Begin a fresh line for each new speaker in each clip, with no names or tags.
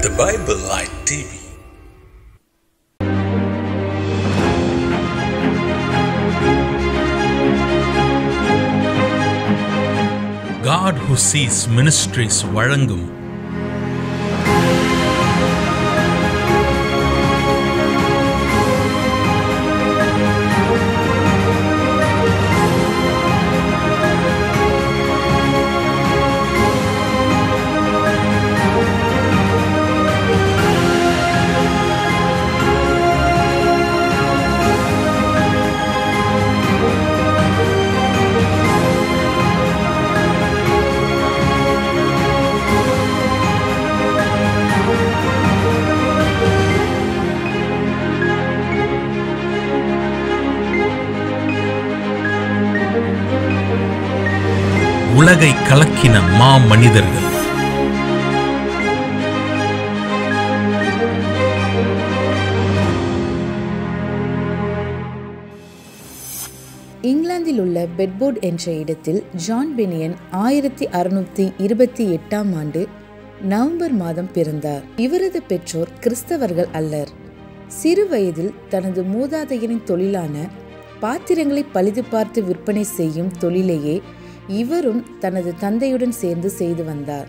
The Bible Light TV.
God who sees ministries வழங்கும் உலகை கலக்கின மா மனிதர்கள்
இங்கிலாந்தில் உள்ள பெட்போர்ட் என்ற இடத்தில் ஜான் பெனியன் ஆயிரத்தி அறுநூத்தி இருபத்தி எட்டாம் ஆண்டு நவம்பர் மாதம் பிறந்தார் இவரது பெற்றோர் கிறிஸ்தவர்கள் அல்லர் சிறு வயதில் தனது மூதாதையரின் தொழிலான பாத்திரங்களை பழுது பார்த்து விற்பனை செய்யும் தொழிலையே இவரும் தனது தந்தையுடன் சேர்ந்து செய்து வந்தார்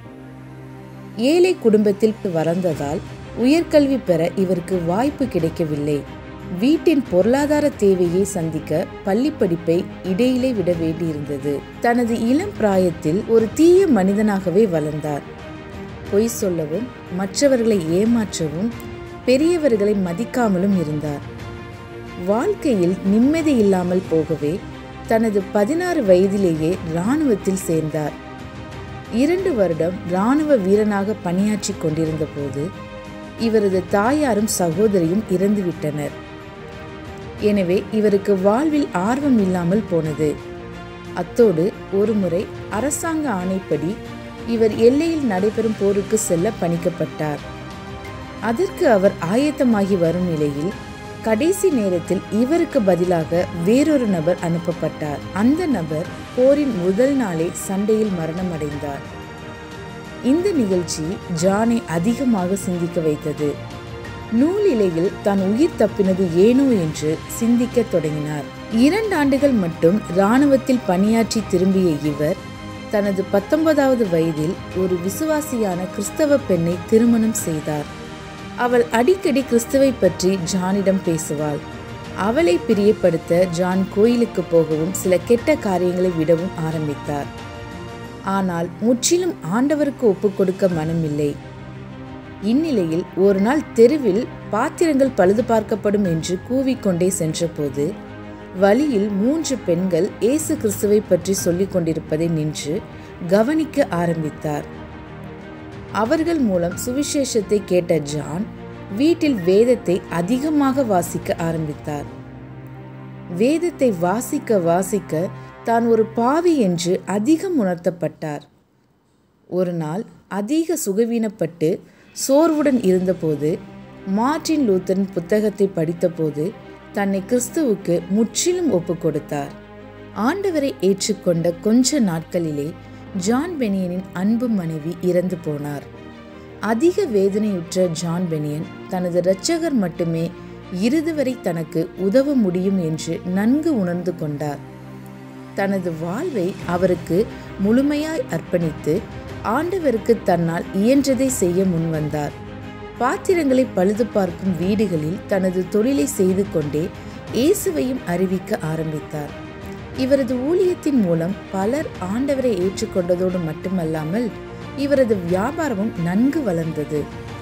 ஏழை குடும்பத்தில் வளர்ந்ததால் உயர்கல்வி பெற இவருக்கு வாய்ப்பு கிடைக்கவில்லை வீட்டின் பொருளாதார தேவையை சந்திக்க பள்ளி படிப்பை இடையிலே விட வேண்டியிருந்தது தனது இளம் பிராயத்தில் ஒரு தீய மனிதனாகவே வளர்ந்தார் பொய் சொல்லவும் மற்றவர்களை ஏமாற்றவும் பெரியவர்களை மதிக்காமலும் இருந்தார் வாழ்க்கையில் நிம்மதி இல்லாமல் போகவே தனது பதினாறு வயதிலேயே இராணுவத்தில் சேர்ந்தார் இரண்டு வருடம் இராணுவ வீரனாக பணியாற்றி கொண்டிருந்த போது இவரது தாயாரும் சகோதரியும் இறந்துவிட்டனர் எனவே இவருக்கு வாழ்வில் ஆர்வம் இல்லாமல் போனது அத்தோடு ஒருமுறை அரசாங்க ஆணைப்படி இவர் எல்லையில் நடைபெறும் போருக்கு செல்ல பணிக்கப்பட்டார் அதற்கு அவர் ஆயத்தமாகி வரும் நிலையில் கடைசி நேரத்தில் இவருக்கு பதிலாக வேறொரு நபர் அனுப்பப்பட்டார் அந்த நபர் போரின் முதல் நாளே சண்டையில் மரணமடைந்தார் இந்த நிகழ்ச்சி ஜானை அதிகமாக சிந்திக்க வைத்தது நூலிலையில் தான் உயிர் தப்பினது ஏனோ என்று சிந்திக்கத் தொடங்கினார் இரண்டு ஆண்டுகள் மட்டும் இராணுவத்தில் பணியாற்றி திரும்பிய இவர் தனது பத்தொன்பதாவது வயதில் ஒரு விசுவாசியான கிறிஸ்தவ பெண்ணை திருமணம் செய்தார் அவள் அடிக்கடி கிறிஸ்துவை பற்றி ஜானிடம் பேசுவாள் அவளை பிரியப்படுத்த ஜான் கோயிலுக்கு போகவும் சில கெட்ட காரியங்களை விடவும் ஆரம்பித்தார் ஆனால் முற்றிலும் ஆண்டவருக்கு ஒப்புக் கொடுக்க மனமில்லை இந்நிலையில் ஒரு நாள் தெருவில் பாத்திரங்கள் பழுது பார்க்கப்படும் என்று கூவிக்கொண்டே சென்றபோது வழியில் மூன்று பெண்கள் இயேசு கிறிஸ்துவை பற்றி சொல்லிக் கொண்டிருப்பதை நின்று கவனிக்க ஆரம்பித்தார் அவர்கள் மூலம் சுவிசேஷத்தை கேட்ட ஜான் வீட்டில் வேதத்தை அதிகமாக வாசிக்க ஆரம்பித்தார் வேதத்தை வாசிக்க வாசிக்க தான் ஒரு பாவி என்று அதிகம் உணர்த்தப்பட்டார் ஒரு நாள் அதிக சுகவீனப்பட்டு சோர்வுடன் இருந்தபோது மார்டின் லூத்தரின் புத்தகத்தை படித்தபோது தன்னை கிறிஸ்துவுக்கு முற்றிலும் ஒப்பு கொடுத்தார் ஆண்டவரை ஏற்றுக்கொண்ட கொஞ்ச நாட்களிலே ஜான் பெனியனின் அன்பு மனைவி இறந்து போனார் அதிக வேதனையுற்ற ஜான் பெனியன் தனது இரட்சகர் மட்டுமே இறுதி வரை தனக்கு உதவ முடியும் என்று நன்கு உணர்ந்து கொண்டார் தனது வாழ்வை அவருக்கு முழுமையாய் அர்ப்பணித்து ஆண்டவருக்கு தன்னால் இயன்றதை செய்ய முன்வந்தார் பாத்திரங்களை பழுது பார்க்கும் வீடுகளில் தனது தொழிலை செய்து கொண்டே இயேசுவையும் அறிவிக்க ஆரம்பித்தார் இவரது ஊழியத்தின் மூலம் பலர் ஆண்டவரை ஏற்றுக்கொண்டதோடு மட்டுமல்லாமல் இவரது வியாபாரமும் நன்கு வளர்ந்தது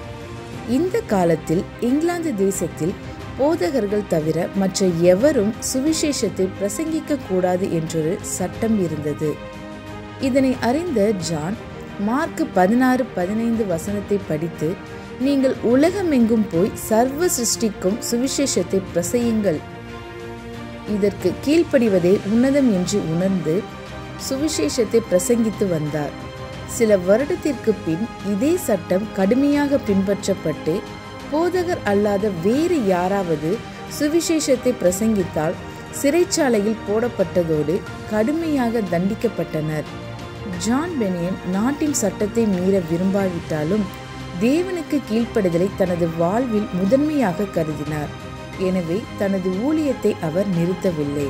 இந்த காலத்தில் இங்கிலாந்து தேசத்தில் போதகர்கள் தவிர மற்ற எவரும் சுவிசேஷத்தை பிரசங்கிக்க கூடாது என்றொரு சட்டம் இருந்தது இதனை அறிந்த ஜான் மார்க் பதினாறு பதினைந்து வசனத்தை படித்து நீங்கள் உலகமெங்கும் போய் சர்வ சிருஷ்டிக்கும் சுவிசேஷத்தை பிரசையுங்கள் இதற்கு கீழ்ப்படிவதே உன்னதம் என்று உணர்ந்து சுவிசேஷத்தை பிரசங்கித்து வந்தார் சில வருடத்திற்கு பின் இதே சட்டம் கடுமையாக பின்பற்றப்பட்டு போதகர் அல்லாத வேறு யாராவது சுவிசேஷத்தை பிரசங்கித்தால் சிறைச்சாலையில் போடப்பட்டதோடு கடுமையாக தண்டிக்கப்பட்டனர் ஜான் பெனியன் நாட்டின் சட்டத்தை மீற விரும்பாவிட்டாலும் தேவனுக்கு கீழ்ப்படுதலை தனது வாழ்வில் முதன்மையாக கருதினார் எனவே தனது ஊழியத்தை அவர் நிறுத்தவில்லை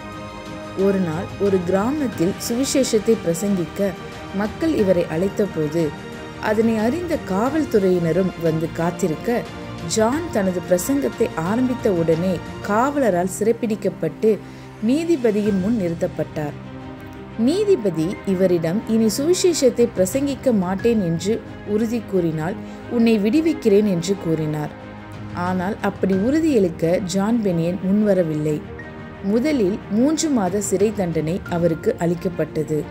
ஒரு நாள் ஒரு கிராமத்தில் சுவிசேஷத்தை பிரசங்கிக்க மக்கள் இவரை அழைத்தபோது அதனை அறிந்த காவல்துறையினரும் வந்து காத்திருக்க ஜான் தனது பிரசங்கத்தை ஆரம்பித்த உடனே காவலரால் சிறைப்பிடிக்கப்பட்டு நீதிபதியின் முன் நிறுத்தப்பட்டார் நீதிபதி இவரிடம் இனி சுவிசேஷத்தை பிரசங்கிக்க மாட்டேன் என்று உறுதி கூறினால் உன்னை விடுவிக்கிறேன் என்று கூறினார் ஆனால் அப்படி உறுதியளிக்க ஜான் பெனியன் முன்வரவில்லை முதலில் மூன்று மாத சிறை தண்டனை அவருக்கு அளிக்கப்பட்டது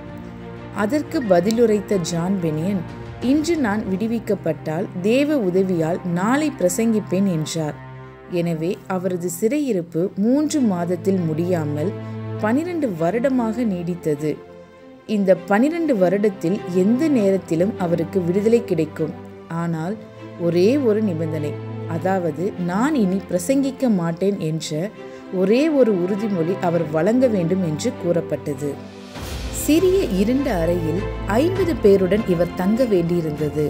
அதற்கு பதிலுரைத்த ஜான் பெனியன் இன்று நான் விடுவிக்கப்பட்டால் தேவ உதவியால் நாளை பிரசங்கிப்பேன் என்றார் எனவே அவரது சிறையிருப்பு மூன்று மாதத்தில் முடியாமல் பனிரெண்டு வருடமாக நீடித்தது இந்த பனிரெண்டு வருடத்தில் எந்த நேரத்திலும் அவருக்கு விடுதலை கிடைக்கும் ஆனால் ஒரே ஒரு நிபந்தனை அதாவது நான் இனி பிரசங்கிக்க மாட்டேன் என்ற ஒரே ஒரு உறுதிமொழி அவர் வழங்க வேண்டும் என்று கூறப்பட்டது சிறிய இருண்ட அறையில் ஐம்பது பேருடன் இவர் தங்க வேண்டியிருந்தது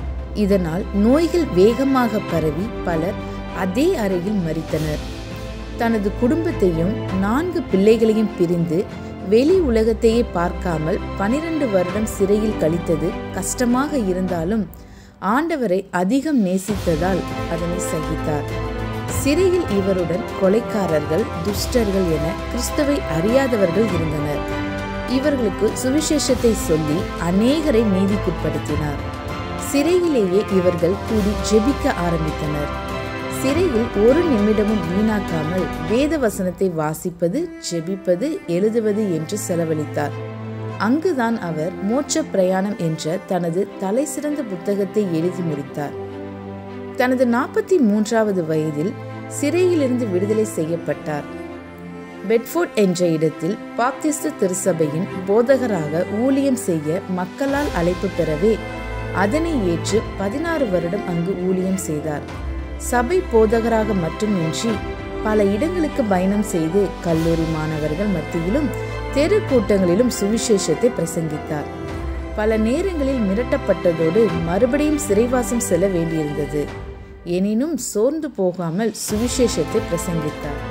இதனால் நோய்கள் வேகமாக பரவி பலர் அதே அறையில் மரித்தனர் தனது குடும்பத்தையும் நான்கு பிள்ளைகளையும் பிரிந்து வெளி உலகத்தையே பார்க்காமல் பனிரெண்டு வருடம் சிறையில் கழித்தது கஷ்டமாக இருந்தாலும் ஆண்டவரை அதிகம் நேசித்ததால் அதனை சகித்தார் சிறையில் இவருடன் கொலைக்காரர்கள் துஷ்டர்கள் என கிறிஸ்துவை அறியாதவர்கள் இருந்தனர் இவர்களுக்கு சுவிசேஷத்தை சொல்லி அநேகரை நீதிக்குட்படுத்தினார் சிறையிலேயே இவர்கள் கூடி ஜெபிக்க ஆரம்பித்தனர் சிறையில் ஒரு நிமிடமும் வீணாக்காமல் வேத வசனத்தை வாசிப்பது ஜெபிப்பது எழுதுவது என்று செலவழித்தார் அங்குதான் அவர் மோட்ச பிரயாணம் என்ற தனது தலை சிறந்த புத்தகத்தை எழுதி முடித்தார் தனது நாற்பத்தி மூன்றாவது வயதில் சிறையிலிருந்து விடுதலை செய்யப்பட்டார் பெட்ஃபோர்ட் என்ற இடத்தில் பாப்திஸ்து திருச்சபையின் போதகராக ஊழியம் செய்ய மக்களால் அழைப்பு பெறவே அதனை ஏற்று பதினாறு வருடம் அங்கு ஊழியம் செய்தார் சபை போதகராக மட்டுமின்றி பல இடங்களுக்கு பயணம் செய்து கல்லூரி மாணவர்கள் மத்தியிலும் தெரு கூட்டங்களிலும் சுவிசேஷத்தை பிரசங்கித்தார் பல நேரங்களில் மிரட்டப்பட்டதோடு மறுபடியும் சிறைவாசம் செல்ல வேண்டியிருந்தது எனினும் சோர்ந்து போகாமல் சுவிசேஷத்தை பிரசங்கித்தார்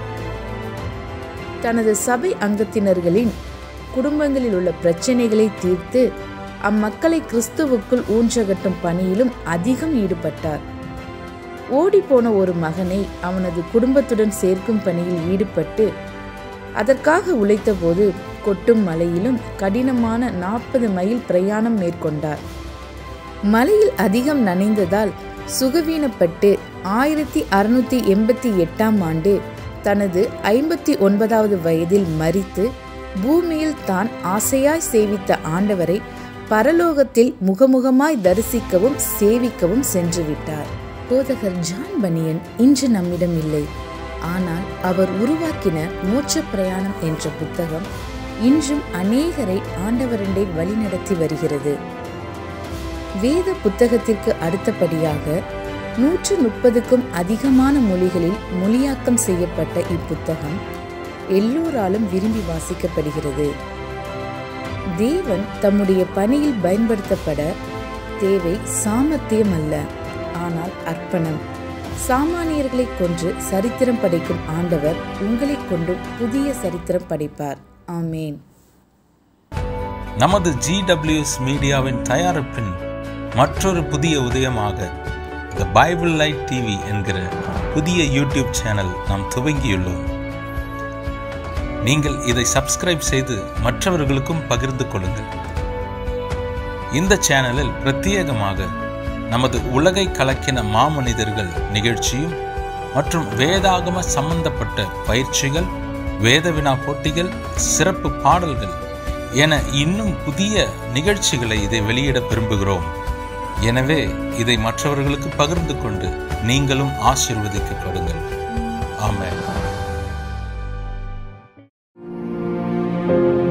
தனது சபை அங்கத்தினர்களின் குடும்பங்களில் உள்ள பிரச்சனைகளை தீர்த்து அம்மக்களை கிறிஸ்துவுக்குள் ஊன்றகட்டும் பணியிலும் அதிகம் ஈடுபட்டார் ஓடிப்போன ஒரு மகனை அவனது குடும்பத்துடன் சேர்க்கும் பணியில் ஈடுபட்டு அதற்காக உழைத்தபோது கொட்டும் மலையிலும் கடினமான நாற்பது மைல் பிரயாணம் மேற்கொண்டார் மலையில் அதிகம் நனைந்ததால் சுகவீனப்பட்டு ஆயிரத்தி அறுநூத்தி எண்பத்தி எட்டாம் ஆண்டு தனது ஐம்பத்தி ஒன்பதாவது வயதில் மரித்து பூமியில் தான் ஆசையாய் சேவித்த ஆண்டவரை பரலோகத்தில் முகமுகமாய் தரிசிக்கவும் சேவிக்கவும் சென்று விட்டார் போதகர் ஜான் பனியன் இன்று நம்மிடம் இல்லை ஆனால் அவர் உருவாக்கின மோட்ச பிரயாணம் என்ற புத்தகம் இன்றும் அநேகரை ஆண்டவரண்டை வழிநடத்தி வருகிறது வேத புத்தகத்திற்கு அடுத்தபடியாக நூற்று முப்பதுக்கும் அதிகமான மொழிகளில் மொழியாக்கம் செய்யப்பட்ட இப்புத்தகம் எல்லோராலும் விரும்பி வாசிக்கப்படுகிறது தேவன் தம்முடைய பணியில் பயன்படுத்தப்பட தேவை சாமர்த்தியம் அல்ல ஆனால் அர்ப்பணம் சாமானியர்களை கொன்று சரித்திரம் படைக்கும் ஆண்டவர் உங்களை கொண்டு புதிய சரித்திரம் படைப்பார் ஆமேன்
நமது ஜிடபிள்யூஎஸ் மீடியாவின் தயாரிப்பின் மற்றொரு புதிய உதயமாக த பைபிள் லைட் டிவி என்கிற புதிய யூடியூப் சேனல் நாம் துவங்கியுள்ளோம் நீங்கள் இதை சப்ஸ்கிரைப் செய்து மற்றவர்களுக்கும் பகிர்ந்து கொள்ளுங்கள் இந்த சேனலில் பிரத்யேகமாக நமது உலகை கலக்கின மாமனிதர்கள் நிகழ்ச்சியும் மற்றும் வேதாகம சம்பந்தப்பட்ட பயிற்சிகள் வேதவினா போட்டிகள் சிறப்பு பாடல்கள் என இன்னும் புதிய நிகழ்ச்சிகளை இதை வெளியிட விரும்புகிறோம் எனவே இதை மற்றவர்களுக்கு பகிர்ந்து கொண்டு நீங்களும் ஆசீர்வதிக்கப்படுங்கள் ஆமென்